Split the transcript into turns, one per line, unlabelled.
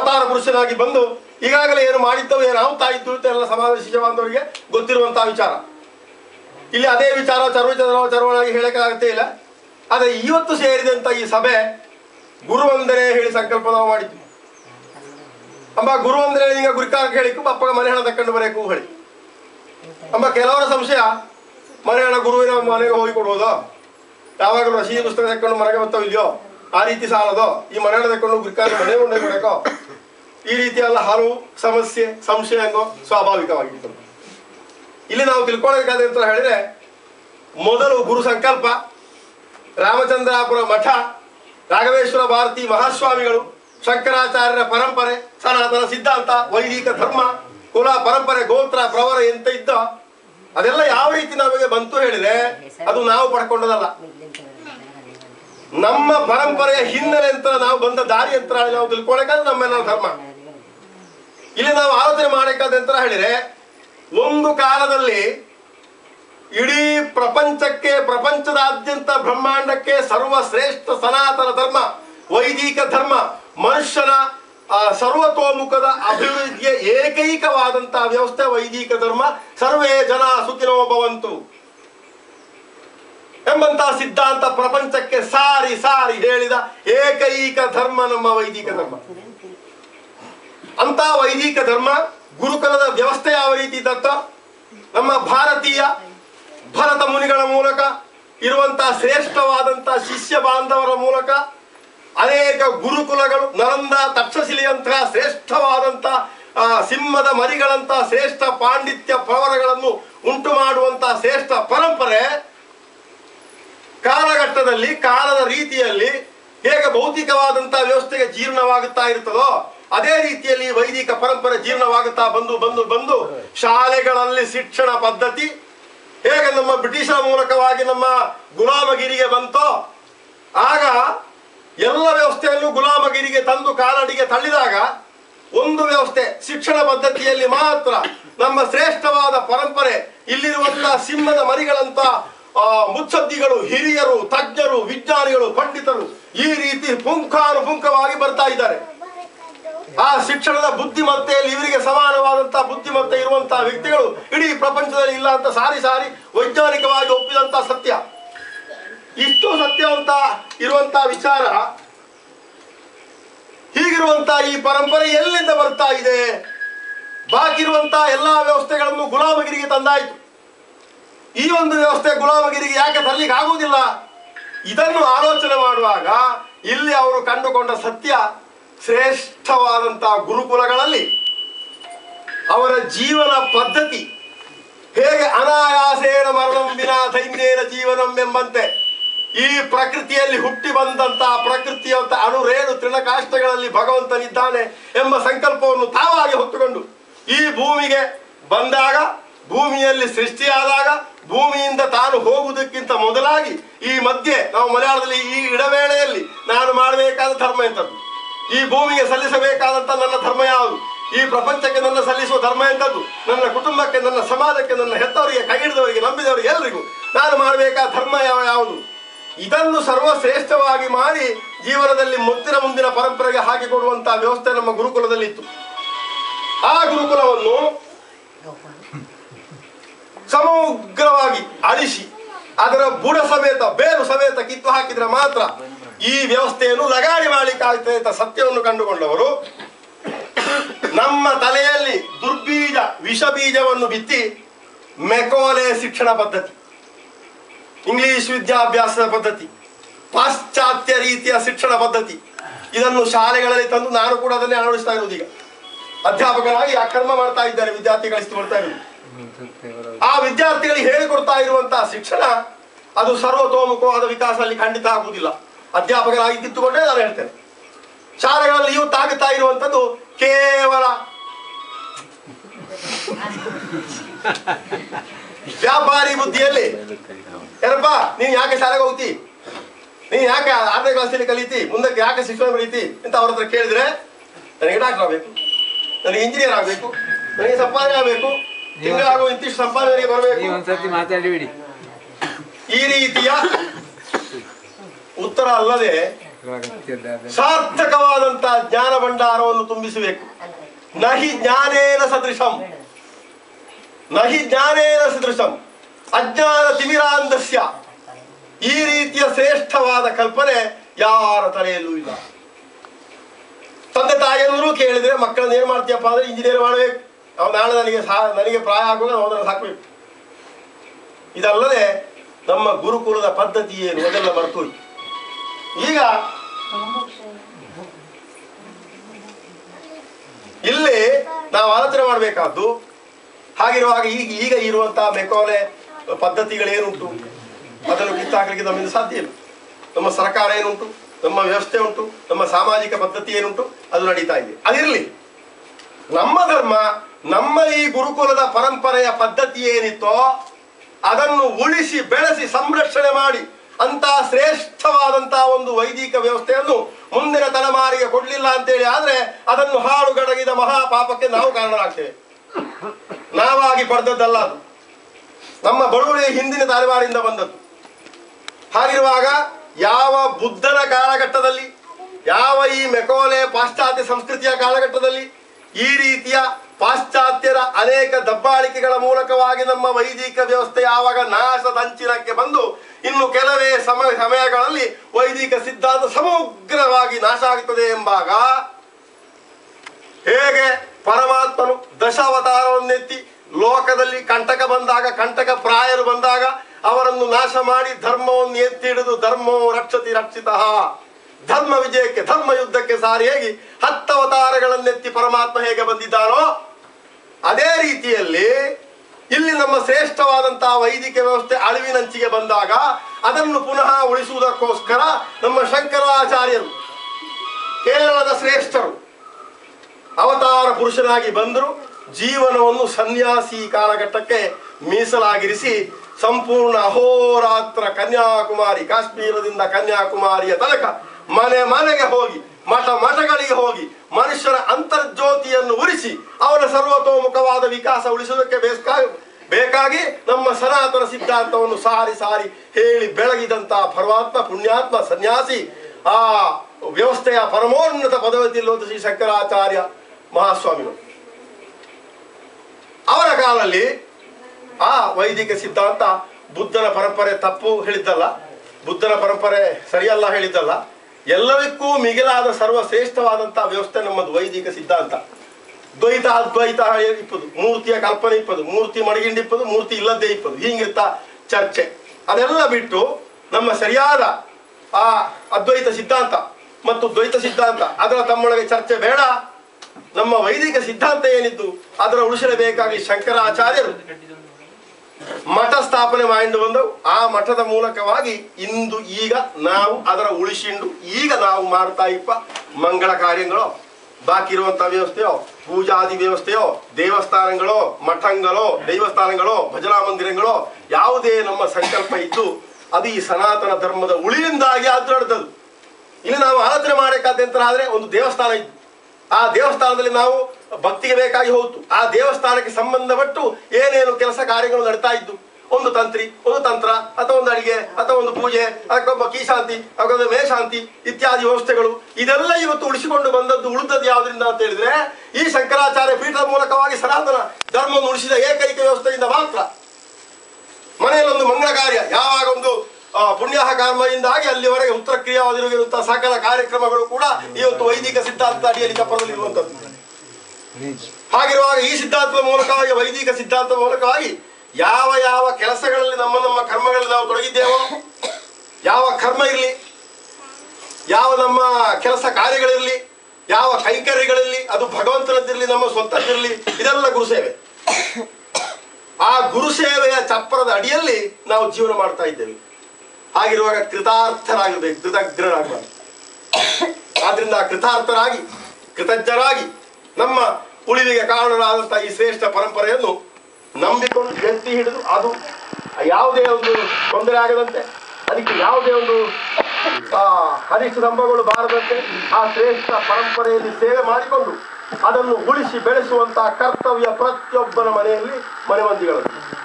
ಅವತಾರ ಪುರುಷನಾಗಿ ಬಂದು ಈಗಾಗಲೇ ಏನು ಮಾಡಿದ್ದವು ಏನು ಆಗುತ್ತಾ ಇದ್ದು ಅಂತ ಎಲ್ಲ ಸಮಾಜ ಶಿಷ್ಯ ಬಾಂಧವರಿಗೆ ಗೊತ್ತಿರುವಂತಹ ವಿಚಾರ ಇಲ್ಲಿ ಅದೇ ವಿಚಾರ ಚರ್ವ ಚರ್ವ ಚರ್ವಣಾಗಿ ಹೇಳಕ್ಕಾಗತ್ತೇ ಇಲ್ಲ ಆದರೆ ಇವತ್ತು ಸೇರಿದಂತ ಈ ಸಭೆ ಗುರುವಂದನೆ ಹೇಳಿ ಸಂಕಲ್ಪ ನಾವು ಮಾಡಿದ್ವಿ ಅಂಬ ಗುರುವಂದನೆ ನಿಂಗೆ ಗುರಿಕಾರ ಹೇಳಿಕು ಅಪ್ಪಗ ಮನೆ ಹಣ ತಕೊಂಡು ಬರಬೇಕು ಹೇಳಿ ಅಂಬ ಕೆಲವರ ಸಂಶಯ ಮನೆ ಹಣ ಗುರುವಿನ ಮನೆಗೆ ಹೋಗಿ ಕೊಡುವುದೋ ಯಾವಾಗಲೂ ರಸೀದಿ ಪುಸ್ತಕ ತಕೊಂಡು ಮನೆಗೆ ಬರ್ತಾವ ಇಲ್ಯೋ ಆ ರೀತಿ ಸಾಲದೋ ಈ ಮನೆ ಹಣ ತಕೊಂಡು ಗುರಿಕಾರ ಮನೆ ಕೊಂಡೇ ಕೊಡಬೇಕೋ ಈ ರೀತಿಯೆಲ್ಲ ಹಲವು ಸಮಸ್ಯೆ ಸಂಶಯ ಅನ್ನೋ ಸ್ವಾಭಾವಿಕವಾಗಿರ್ತದೆ ಇಲ್ಲಿ ನಾವು ತಿಳ್ಕೊಳ್ಬೇಕಾದ್ರೆ ಅಂತ ಹೇಳಿದ್ರೆ ಮೊದಲು ಗುರು ಸಂಕಲ್ಪ ರಾಮಚಂದ್ರಾಪುರ ಮಠ ರಾಘವೇಶ್ವರ ಭಾರತಿ ಮಹಾಸ್ವಾಮಿಗಳು ಶಂಕರಾಚಾರ್ಯರ ಪರಂಪರೆ ಸನಾತನ ಸಿದ್ಧಾಂತ ವೈದಿಕ ಧರ್ಮ ಕುಲ ಪರಂಪರೆ ಗೋತ್ರ ಪ್ರವರ ಎಂತ ಇದ್ದ ಅದೆಲ್ಲ ಯಾವ ರೀತಿ ನಮಗೆ ಬಂತು ಹೇಳಿದ್ರೆ ಅದು ನಾವು ಪಡ್ಕೊಂಡದಲ್ಲ ನಮ್ಮ ಪರಂಪರೆಯ ಹಿನ್ನೆಲೆ ಅಂತ ನಾವು ಬಂದ ದಾರಿ ಅಂತ ನಾವು ತಿಳ್ಕೊಳಕಾದ್ರೆ ನಮ್ಮೆಲ್ಲ ಧರ್ಮ ಇಲ್ಲಿ ನಾವು ಆಲೋಚನೆ ಮಾಡಬೇಕಾದ ಅಂತ ಹೇಳಿದ್ರೆ ಒಂದು ಕಾಲದಲ್ಲಿ ಇಡೀ ಪ್ರಪಂಚಕ್ಕೆ ಪ್ರಪಂಚದಾದ್ಯಂತ ಬ್ರಹ್ಮಾಂಡಕ್ಕೆ ಸರ್ವಶ್ರೇಷ್ಠ ಸನಾತನ ಧರ್ಮ ವೈದಿಕ ಧರ್ಮ ಮನುಷ್ಯನ ಆ, ಸರ್ವತೋಮುಖದ ಅಭಿವೃದ್ಧಿಯ ಏಕೈಕವಾದಂತಹ ವ್ಯವಸ್ಥೆ ವೈದಿಕ ಧರ್ಮ ಸರ್ವೇ ಜನ ಸುಖಿನೋ ಭವಂತು ಎಂಬಂತಹ ಸಿದ್ಧಾಂತ ಪ್ರಪಂಚಕ್ಕೆ ಸಾರಿ ಸಾರಿ ಹೇಳಿದ ಏಕೈಕ ಧರ್ಮ ನಮ್ಮ ವೈದಿಕ ಧರ್ಮ ಅಂತ ವೈದಿಕ ಧರ್ಮ ಗುರುಕುಲದ ವ್ಯವಸ್ಥೆ ಯಾವ ರೀತಿ ಇದ್ದತ್ತ ನಮ್ಮ ಭಾರತೀಯ ಭರತ ಮುನಿಗಳ ಮೂಲಕ ಇರುವಂತಹ ಶ್ರೇಷ್ಠವಾದಂತಹ ಶಿಷ್ಯ ಬಾಂಧವರ ಮೂಲಕ ಅನೇಕ ಗುರುಕುಲಗಳು ನಲಂದ ತಕ್ಷಶಿಲೆಯಂತಹ ಶ್ರೇಷ್ಠವಾದಂತಹ ಆ, ಸಿಂಹದ ಮರಿಗಳಂತಹ ಶ್ರೇಷ್ಠ ಪಾಂಡಿತ್ಯ ಪ್ರವರಗಳನ್ನು ಉಂಟು ಮಾಡುವಂತಹ ಶ್ರೇಷ್ಠ ಪರಂಪರೆ ಕಾಲಘಟ್ಟದಲ್ಲಿ ಕಾಲದ ರೀತಿಯಲ್ಲಿ ಹೇಗೆ ಭೌತಿಕವಾದಂತಹ ವ್ಯವಸ್ಥೆಗೆ ಜೀರ್ಣವಾಗುತ್ತಾ ಇರ್ತದೋ ಅದೇ ರೀತಿಯಲ್ಲಿ ಈ ವೈದಿಕ ಪರಂಪರೆ ಜೀರ್ಣವಾಗುತ್ತಾ ಬಂದು ಬಂದು ಬಂದು ಶಾಲೆಗಳಲ್ಲಿ ಶಿಕ್ಷಣ ಪದ್ಧತಿ ಹೇಗೆ ನಮ್ಮ ಬ್ರಿಟಿಷರ ಮೂಲಕವಾಗಿ ನಮ್ಮ ಗುಲಾಮಗಿರಿಗೆ ಬಂತೋ ಆಗ ಎಲ್ಲ ವ್ಯವಸ್ಥೆಯನ್ನು ಗುಲಾಮಗಿರಿಗೆ ತಂದು ಕಾಲಡಿಗೆ ತಳ್ಳಿದಾಗ ಒಂದು ವ್ಯವಸ್ಥೆ ಶಿಕ್ಷಣ ಪದ್ಧತಿಯಲ್ಲಿ ಮಾತ್ರ ನಮ್ಮ ಶ್ರೇಷ್ಠವಾದ ಪರಂಪರೆ ಇಲ್ಲಿರುವಂತಹ ಸಿಂಹದ ಮರಿಗಳಂತ ಆ, ಮುತ್ಸದ್ದಿಗಳು ಹಿರಿಯರು ತಜ್ಞರು ವಿಜ್ಞಾನಿಗಳು ಪಂಡಿತರು ಈ ರೀತಿ ಪುಂಖಾನುಪುಂಖವಾಗಿ ಬರ್ತಾ ಇದ್ದಾರೆ ಆ ಶಿಕ್ಷಣದ ಬುದ್ಧಿಮತ್ತೆಯಲ್ಲಿ ಇವರಿಗೆ ಸಮಾನವಾದಂತಹ ಬುದ್ಧಿಮತ್ತೆ ಇರುವಂತಹ ವ್ಯಕ್ತಿಗಳು ಇಡೀ ಪ್ರಪಂಚದಲ್ಲಿ ಇಲ್ಲ ಅಂತ ಸಾರಿ ಸಾರಿ ವೈಜ್ಞಾನಿಕವಾಗಿ ಒಪ್ಪಿದಂತಹ ಸತ್ಯ ಇಷ್ಟು ಸತ್ಯವಂತ ಇರುವಂತಹ ವಿಚಾರ ಹೀಗಿರುವಂತಹ ಈ ಪರಂಪರೆ ಎಲ್ಲಿಂದ ಬರ್ತಾ ಇದೆ ಬಾಕಿ ಇರುವಂತಹ ಎಲ್ಲಾ ವ್ಯವಸ್ಥೆಗಳನ್ನು ಗುಲಾಮಗಿರಿಗೆ ತಂದಾಯಿತು ಈ ಒಂದು ವ್ಯವಸ್ಥೆ ಗುಲಾಮಗಿರಿಗೆ ಯಾಕೆ ತರಲಿಕ್ಕೆ ಆಗುವುದಿಲ್ಲ ಇದನ್ನು ಆಲೋಚನೆ ಮಾಡುವಾಗ ಇಲ್ಲಿ ಅವರು ಕಂಡುಕೊಂಡ ಸತ್ಯ ಶ್ರೇಷ್ಠವಾದಂತಹ ಗುರುಕುಲಗಳಲ್ಲಿ ಅವರ ಜೀವನ ಪದ್ಧತಿ ಹೇಗೆ ಅನಾಯಾಸೇನ ಮರಣಂ ವಿನಾ ದೈನ್ಯೇನ ಜೀವನಂ ಎಂಬಂತೆ ಈ ಪ್ರಕೃತಿಯಲ್ಲಿ ಹುಟ್ಟಿ ಬಂದಂತಹ ಪ್ರಕೃತಿಯಂತ ಅಣುರೇಣು ತೃಣಕಾಷ್ಟಗಳಲ್ಲಿ ಭಗವಂತನಿದ್ದಾನೆ ಎಂಬ ಸಂಕಲ್ಪವನ್ನು ತಾವಾಗಿ ಹೊತ್ತುಕೊಂಡು ಈ ಭೂಮಿಗೆ ಬಂದಾಗ ಭೂಮಿಯಲ್ಲಿ ಸೃಷ್ಟಿಯಾದಾಗ ಭೂಮಿಯಿಂದ ತಾನು ಹೋಗುವುದಕ್ಕಿಂತ ಮೊದಲಾಗಿ ಈ ಮಧ್ಯೆ ನಾವು ಮಲಯಾಳದಲ್ಲಿ ಈ ಇಡವೇಳೆಯಲ್ಲಿ ನಾನು ಮಾಡಬೇಕಾದ ಧರ್ಮ ಎಂಥದ್ದು ಈ ಭೂಮಿಗೆ ಸಲ್ಲಿಸಬೇಕಾದಂತ ನನ್ನ ಧರ್ಮ ಯಾವುದು ಈ ಪ್ರಪಂಚಕ್ಕೆ ನನ್ನ ಸಲ್ಲಿಸುವ ಧರ್ಮ ಎಂಥದ್ದು ನನ್ನ ಕುಟುಂಬಕ್ಕೆ ನನ್ನ ಸಮಾಜಕ್ಕೆ ನನ್ನ ಹೆತ್ತವರಿಗೆ ಕೈ ಹಿಡಿದವರಿಗೆ ನಂಬಿದವರಿಗೆ ಎಲ್ಲರಿಗೂ ನಾನು ಮಾಡಬೇಕಾದ ಧರ್ಮ ಯಾವ ಯಾವುದು ಇದನ್ನು ಸರ್ವಶ್ರೇಷ್ಠವಾಗಿ ಮಾಡಿ ಜೀವನದಲ್ಲಿ ಮುತ್ತಿನ ಮುಂದಿನ ಪರಂಪರೆಗೆ ಹಾಕಿಕೊಡುವಂತಹ ವ್ಯವಸ್ಥೆ ನಮ್ಮ ಗುರುಕುಲದಲ್ಲಿ ಇತ್ತು ಆ ಗುರುಕುಲವನ್ನು ಸಮಗ್ರವಾಗಿ ಅಳಿಸಿ ಅದರ ಬುಡ ಸಮೇತ ಬೇರು ಸಮೇತ ಕಿತ್ತು ಹಾಕಿದ್ರೆ ಮಾತ್ರ ಈ ವ್ಯವಸ್ಥೆಯನ್ನು ಲಗಾಡಿ ಮಾಡಲಿಕ್ಕೆ ಆಗ್ತದೆ ಅಂತ ಸತ್ಯವನ್ನು ಕಂಡುಕೊಂಡವರು ನಮ್ಮ ತಲೆಯಲ್ಲಿ ದುರ್ಬೀಜ ವಿಷ ಬೀಜವನ್ನು ಬಿತ್ತಿ ಮೆಕೋಲೆ ಶಿಕ್ಷಣ ಪದ್ಧತಿ ಇಂಗ್ಲಿಷ್ ವಿದ್ಯಾಭ್ಯಾಸದ ಪದ್ಧತಿ ಪಾಶ್ಚಾತ್ಯ ರೀತಿಯ ಶಿಕ್ಷಣ ಪದ್ಧತಿ ಇದನ್ನು ಶಾಲೆಗಳಲ್ಲಿ ತಂದು ನಾನು ಕೂಡ ಅದನ್ನೇ ಅಳವಡಿಸ್ತಾ ಇರುವುದು ಈಗ ಅಧ್ಯಾಪಕನಾಗಿ ಆ ಕರ್ಮ ಮಾಡ್ತಾ ಇದ್ದಾರೆ ವಿದ್ಯಾರ್ಥಿ ಕಳಿಸ್ತು ಬರ್ತಾ ಇರುವುದು ಆ ವಿದ್ಯಾರ್ಥಿಗಳಿಗೆ ಹೇಳಿಕೊಡ್ತಾ ಇರುವಂತಹ ಶಿಕ್ಷಣ ಅದು ಸರ್ವತೋಮುಖವಾದ ವಿಕಾಸ ಅಲ್ಲಿ ಖಂಡಿತ ಆಗುವುದಿಲ್ಲ ಅಧ್ಯಾಪಕರಾಗಿ ಕಿತ್ತುಕೊಂಡೇ ನಾನು ಹೇಳ್ತೇನೆ ಶಾಲೆಗಳಲ್ಲಿ ಇವತ್ತು ಆಗುತ್ತಾ ಇರುವಂತದ್ದು ಕೇವಲ ವ್ಯಾಪಾರಿ ಬುದ್ಧಿಯಲ್ಲಿ ಏನಪ್ಪ ನೀನ್ ಯಾಕೆ ಶಾಲೆಗೆ ಹೋಗ್ತಿ ನೀನ್ ಯಾಕೆ ಆರನೇ ಕ್ಲಾಸಲ್ಲಿ ಕಲಿತಿ ಮುಂದಕ್ಕೆ ಯಾಕೆ ಶಿಕ್ಷಣ ಬೆಳೀತಿ ಅಂತ ಅವ್ರ ಹತ್ರ ಕೇಳಿದ್ರೆ ನನಗೆ ಡಾಕ್ಟರ್ ಆಗಬೇಕು ನನಗೆ ಇಂಜಿನಿಯರ್ ಆಗಬೇಕು ನನಗೆ ಸಂಪಾದನೆ ಆಗಬೇಕು ತಿಂಗಳಾಗುವ ಇಂತಿಷ್ಟು ಸಂಪಾದನೆಗೆ ಬರಬೇಕು
ನೀವು ಒಂದ್ಸತಿ ಮಾತಾಡಿಬಿಡಿ
ಈ ರೀತಿಯ ಉತ್ತರ ಅಲ್ಲದೆ ಸಾರ್ಥಕವಾದಂತಹ ಜ್ಞಾನ ಭಂಡಾರವನ್ನು ತುಂಬಿಸಬೇಕು ನಹಿ ಜ್ಞಾನೇನ ಸದೃಶಂ ನಹಿ ಜ್ಞಾನೇನ ಸದೃಶಂ ಅಜ್ಞಾನ ತಿಮಿರಾಂಧಸ್ಯ ಈ ರೀತಿಯ ಶ್ರೇಷ್ಠವಾದ ಕಲ್ಪನೆ ಯಾರ ತಲೆಯಲ್ಲೂ ಇಲ್ಲ ತಂದೆ ತಾಯಿಯಂದ್ರು ಕೇಳಿದ್ರೆ ಮಕ್ಕಳನ್ನ ಏನ್ ಮಾಡ್ತೀಯಪ್ಪ ಅಂದ್ರೆ ಇಂಜಿನಿಯರ್ ಮಾಡಬೇಕು ಅವ್ನು ನಾಳೆ ನನಗೆ ಸಾ ನನಗೆ ಪ್ರಾಯ ಆಗುವಾಗ ನಾವು ಅದನ್ನು ಸಾಕಬೇಕು ಇದಲ್ಲದೆ ನಮ್ಮ ಗುರುಕುಲದ ಪದ್ಧತಿ ಏನು ಅದೆಲ್ಲ ಮರೆತು ಹೋಯ್ತು. ಈಗ ಇಲ್ಲಿ ನಾವು ಆಲೋಚನೆ ಮಾಡಬೇಕಾದ್ದು ಹಾಗಿರುವಾಗ ಈಗ ಈಗ ಇರುವಂತಹ ಮೆಕೋಲೆ ಪದ್ಧತಿಗಳೇನುಂಟು ಅದನ್ನು ಕಿತ್ತಾಕಲಿಕ್ಕೆ ನಮ್ಮಿಂದ ಸಾಧ್ಯ ಇಲ್ಲ ನಮ್ಮ ಸರ್ಕಾರ ಏನುಂಟು ನಮ್ಮ ವ್ಯವಸ್ಥೆ ಉಂಟು ನಮ್ಮ ಸಾಮಾಜಿಕ ಪದ್ಧತಿ ಏನುಂಟು ಅದು ನಡೀತಾ ಇದೆ ಅದಿರಲಿ ನಮ್ಮ ಧರ್ಮ ನಮ್ಮ ಈ ಗುರುಕುಲದ ಪರಂಪರೆಯ ಪದ್ಧತಿ ಏನಿತ್ತೋ ಅದನ್ನು ಉಳಿಸಿ ಬೆಳೆಸಿ ಸಂರಕ್ಷಣೆ ಮಾಡಿ ಅಂತ ಶ್ರೇಷ್ಠವಾದಂತಹ ಒಂದು ವೈದಿಕ ವ್ಯವಸ್ಥೆಯನ್ನು ಮುಂದಿನ ತಲೆಮಾರಿಗೆ ಕೊಡ್ಲಿಲ್ಲ ಅಂತೇಳಿ ಆದ್ರೆ ಅದನ್ನು ಹಾಳುಗಡಗಿದ ಮಹಾಪಾಪಕ್ಕೆ ನಾವು ಕಾರಣರಾಗ್ತೇವೆ ನಾವಾಗಿ ಪಡೆದದ್ದಲ್ಲ ಅದು ನಮ್ಮ ಬಳುವಳಿಯ ಹಿಂದಿನ ತಲೆಮಾರಿಂದ ಬಂದದ್ದು ಹಾಗಿರುವಾಗ ಯಾವ ಬುದ್ಧನ ಕಾಲಘಟ್ಟದಲ್ಲಿ ಯಾವ ಈ ಮೆಕೋಲೆ ಪಾಶ್ಚಾತ್ಯ ಸಂಸ್ಕೃತಿಯ ಕಾಲಘಟ್ಟದಲ್ಲಿ ಈ ರೀತಿಯ ಪಾಶ್ಚಾತ್ಯರ ಅನೇಕ ದಬ್ಬಾಳಿಕೆಗಳ ಮೂಲಕವಾಗಿ ನಮ್ಮ ವೈದಿಕ ವ್ಯವಸ್ಥೆ ಯಾವಾಗ ನಾಶದಂಚಿನಕ್ಕೆ ಬಂದು ಇನ್ನು ಕೆಲವೇ ಸಮ ಸಮಯಗಳಲ್ಲಿ ವೈದಿಕ ಸಿದ್ಧಾಂತ ಸಮಗ್ರವಾಗಿ ನಾಶ ಆಗುತ್ತದೆ ಎಂಬಾಗ ಹೇಗೆ ಪರಮಾತ್ಮನು ದಶಾವತಾರವನ್ನೆತ್ತಿ ಲೋಕದಲ್ಲಿ ಕಂಟಕ ಬಂದಾಗ ಕಂಟಕ ಪ್ರಾಯರು ಬಂದಾಗ ಅವರನ್ನು ನಾಶ ಮಾಡಿ ಧರ್ಮವನ್ನು ಎತ್ತಿ ಹಿಡಿದು ಧರ್ಮೋ ರಕ್ಷತಿ ರಕ್ಷಿತ ಧರ್ಮ ವಿಜಯಕ್ಕೆ ಧರ್ಮ ಯುದ್ಧಕ್ಕೆ ಸಾರಿಯಾಗಿ ಹತ್ತವತಾರಗಳನ್ನೆತ್ತಿ ಪರಮಾತ್ಮ ಹೇಗೆ ಬಂದಿದ್ದಾನೋ ಅದೇ ರೀತಿಯಲ್ಲಿ ಇಲ್ಲಿ ನಮ್ಮ ಶ್ರೇಷ್ಠವಾದಂತಹ ವೈದಿಕ ವ್ಯವಸ್ಥೆ ಅಳಿವಿನಂಚಿಗೆ ಬಂದಾಗ ಅದನ್ನು ಪುನಃ ಉಳಿಸುವುದಕ್ಕೋಸ್ಕರ ನಮ್ಮ ಶಂಕರಾಚಾರ್ಯರು ಕೇರಳದ ಶ್ರೇಷ್ಠರು ಅವತಾರ ಪುರುಷನಾಗಿ ಬಂದರು ಜೀವನವನ್ನು ಸನ್ಯಾಸಿ ಕಾಲಘಟ್ಟಕ್ಕೆ ಮೀಸಲಾಗಿರಿಸಿ ಸಂಪೂರ್ಣ ಅಹೋರಾತ್ರ ಕನ್ಯಾಕುಮಾರಿ ಕಾಶ್ಮೀರದಿಂದ ಕನ್ಯಾಕುಮಾರಿಯ ತನಕ ಮನೆ ಮನೆಗೆ ಹೋಗಿ ಮಠ ಮಠಗಳಿಗೆ ಹೋಗಿ ಮನುಷ್ಯರ ಅಂತರ್ಜ್ಯೋತಿಯನ್ನು ಉರಿಸಿ ಅವರ ಸರ್ವತೋಮುಖವಾದ ವಿಕಾಸ ಉಳಿಸುವುದಕ್ಕೆ ಬೇಕಾ ಬೇಕಾಗಿ ನಮ್ಮ ಸನಾತನ ಸಿದ್ಧಾಂತವನ್ನು ಸಾರಿ ಸಾರಿ ಹೇಳಿ ಬೆಳಗಿದಂತಹ ಪರಮಾತ್ಮ ಪುಣ್ಯಾತ್ಮ ಸನ್ಯಾಸಿ ಆ ವ್ಯವಸ್ಥೆಯ ಪರಮೋನ್ನತ ಪದವಿಯಲ್ಲಿರುವಂಥ ಶ್ರೀ ಶಂಕರಾಚಾರ್ಯ ಮಹಾಸ್ವಾಮಿಗಳು ಅವರ ಕಾಲದಲ್ಲಿ ಆ ವೈದಿಕ ಸಿದ್ಧಾಂತ ಬುದ್ಧನ ಪರಂಪರೆ ತಪ್ಪು ಹೇಳಿದ್ದಲ್ಲ ಬುದ್ಧನ ಪರಂಪರೆ ಸರಿಯಲ್ಲ ಹೇಳಿದ್ದಲ್ಲ ಎಲ್ಲದಕ್ಕೂ ಮಿಗಿಲಾದ ಸರ್ವಶ್ರೇಷ್ಠವಾದಂತಹ ವ್ಯವಸ್ಥೆ ನಮ್ಮದು ವೈದಿಕ ಸಿದ್ಧಾಂತ ದ್ವೈತ ಅದ್ವೈತ ಇಪ್ಪದು ಮೂರ್ತಿಯ ಕಲ್ಪನೆ ಇಪ್ಪದು ಮೂರ್ತಿ ಮಡಗಿಂಡಿಪ್ಪದು ಮೂರ್ತಿ ಇಲ್ಲದ್ದೇ ಇಪ್ಪದು ಹಿಂಗಿರ್ತಾ ಚರ್ಚೆ ಅದೆಲ್ಲ ಬಿಟ್ಟು ನಮ್ಮ ಸರಿಯಾದ ಆ ಅದ್ವೈತ ಸಿದ್ಧಾಂತ ಮತ್ತು ದ್ವೈತ ಸಿದ್ಧಾಂತ ಅದರ ತಮ್ಮೊಳಗೆ ಚರ್ಚೆ ಬೇಡ ನಮ್ಮ ವೈದಿಕ ಸಿದ್ಧಾಂತ ಏನಿದ್ದು ಅದರ ಉಳಿಸಲೇಬೇಕಾಗಿ ಶಂಕರಾಚಾರ್ಯರು ಮಠ ಸ್ಥಾಪನೆ ಮಾಡಿ ಬಂದವು ಆ ಮಠದ ಮೂಲಕವಾಗಿ ಇಂದು ಈಗ ನಾವು ಅದರ ಉಳಿಸಿಂಡು ಈಗ ನಾವು ಮಾಡ್ತಾ ಇಪ್ಪ ಮಂಗಳ ಕಾರ್ಯಗಳು ಬಾಕಿ ಇರುವಂತಹ ವ್ಯವಸ್ಥೆಯೋ ಪೂಜಾದಿ ವ್ಯವಸ್ಥೆಯೋ ದೇವಸ್ಥಾನಗಳೋ ಮಠಂಗಳೋ ದೈವಸ್ಥಾನಗಳೋ ಭಜನಾ ಮಂದಿರಗಳೋ ಯಾವುದೇ ನಮ್ಮ ಸಂಕಲ್ಪ ಇದ್ದು ಅದು ಈ ಸನಾತನ ಧರ್ಮದ ಉಳಿವಿಂದಾಗಿ ಅದು ನಡೆದದ್ದು ಇಲ್ಲಿ ನಾವು ಆರಾಧನೆ ಮಾಡಬೇಕಾದಂತ ಆದ್ರೆ ಒಂದು ದೇವಸ್ಥಾನ ಇತ್ತು ಆ ದೇವಸ್ಥಾನದಲ್ಲಿ ನಾವು ಭಕ್ತಿಗೆ ಬೇಕಾಗಿ ಹೋಯ್ತು ಆ ದೇವಸ್ಥಾನಕ್ಕೆ ಸಂಬಂಧಪಟ್ಟು ಏನೇನು ಕೆಲಸ ಕಾರ್ಯಗಳು ನಡೀತಾ ಇದ್ದು ಒಂದು ತಂತ್ರಿ ಒಂದು ತಂತ್ರ ಅಥವಾ ಒಂದು ಅಡಿಗೆ ಅಥವಾ ಒಂದು ಪೂಜೆ ಅದಕ್ಕೊಬ್ಬ ಕೀಶಾಂತಿ ಅದಕ್ಕೊಂದು ಮೇಶಾಂತಿ ಇತ್ಯಾದಿ ವ್ಯವಸ್ಥೆಗಳು ಇದೆಲ್ಲ ಇವತ್ತು ಉಳಿಸಿಕೊಂಡು ಬಂದದ್ದು ಉಳಿದದ್ದು ಯಾವುದರಿಂದ ಅಂತ ಹೇಳಿದ್ರೆ ಈ ಶಂಕರಾಚಾರ್ಯ ಪೀಠದ ಮೂಲಕವಾಗಿ ಸನಾತನ ಧರ್ಮವನ್ನು ಉಳಿಸಿದ ಏಕೈಕ ವ್ಯವಸ್ಥೆಯಿಂದ ಮಾತ್ರ ಮನೆಯಲ್ಲೊಂದು ಮಂಗಳ ಕಾರ್ಯ ಯಾವಾಗ ಒಂದು ಆ, ಪುಣ್ಯಾಹ ಕರ್ಮದಿಂದಾಗಿ ಅಲ್ಲಿವರೆಗೆ ಉತ್ತರ ಕ್ರಿಯಾವಾಗಿರುವಂತಹ ಸಕಲ ಕಾರ್ಯಕ್ರಮಗಳು ಕೂಡ ಇವತ್ತು ವೈದಿಕ ಸಿದ್ಧಾಂತ ಅಡಿಯಲ್ಲಿ ಚಪ್ಪರದಲ್ಲಿ ಇರುವಂತದ್ದು ಹಾಗಿರುವಾಗ ಈ ಸಿದ್ಧಾಂತದ ಮೂಲಕವಾಗಿ ವೈದಿಕ ಸಿದ್ಧಾಂತದ ಮೂಲಕವಾಗಿ ಯಾವ ಯಾವ ಕೆಲಸಗಳಲ್ಲಿ ನಮ್ಮ ನಮ್ಮ ಕರ್ಮಗಳಲ್ಲಿ ನಾವು ತೊಡಗಿದ್ದೇವೋ ಯಾವ ಕರ್ಮ ಇರಲಿ ಯಾವ ನಮ್ಮ ಕೆಲಸ ಕಾರ್ಯಗಳಿರಲಿ ಯಾವ ಕೈಕರ್ಯಗಳಿರಲಿ ಅದು ಭಗವಂತನದ್ದಿರಲಿ ನಮ್ಮ ಸ್ವಂತದ್ದಿರಲಿ ಇದೆಲ್ಲ ಗುರುಸೇವೆ ಆ ಗುರುಸೇವೆಯ ಚಪ್ಪರದ ಅಡಿಯಲ್ಲಿ ನಾವು ಜೀವನ ಮಾಡ್ತಾ ಇದ್ದೇವೆ ಹಾಗಿರುವಾಗ ಕೃತಾರ್ಥರಾಗಬೇಕು ಕೃತಜ್ಞರಾಗಬಾರ್ದು ಆದ್ರಿಂದ ಕೃತಾರ್ಥರಾಗಿ ಕೃತಜ್ಞರಾಗಿ ನಮ್ಮ ಉಳಿವಿಗೆ ಕಾರಣರಾದಂತಹ ಈ ಶ್ರೇಷ್ಠ ಪರಂಪರೆಯನ್ನು ನಂಬಿಕೊಂಡು ಎತ್ತಿ ಹಿಡಿದು ಅದು ಯಾವುದೇ ಒಂದು ತೊಂದರೆ ಆಗದಂತೆ ಅದಕ್ಕೆ ಯಾವುದೇ ಒಂದು ಆ, ಅನಿಷ್ಟ ಸಂಭವಗಳು ಬಾರದಂತೆ ಆ ಶ್ರೇಷ್ಠ ಪರಂಪರೆಯಲ್ಲಿ ಸೇವೆ ಮಾಡಿಕೊಂಡು ಅದನ್ನು ಉಳಿಸಿ ಬೆಳೆಸುವಂತಹ ಕರ್ತವ್ಯ ಪ್ರತಿಯೊಬ್ಬನ ಮನೆಯಲ್ಲಿ ಮನೆ ಮಂದಿಗಳದ್ದು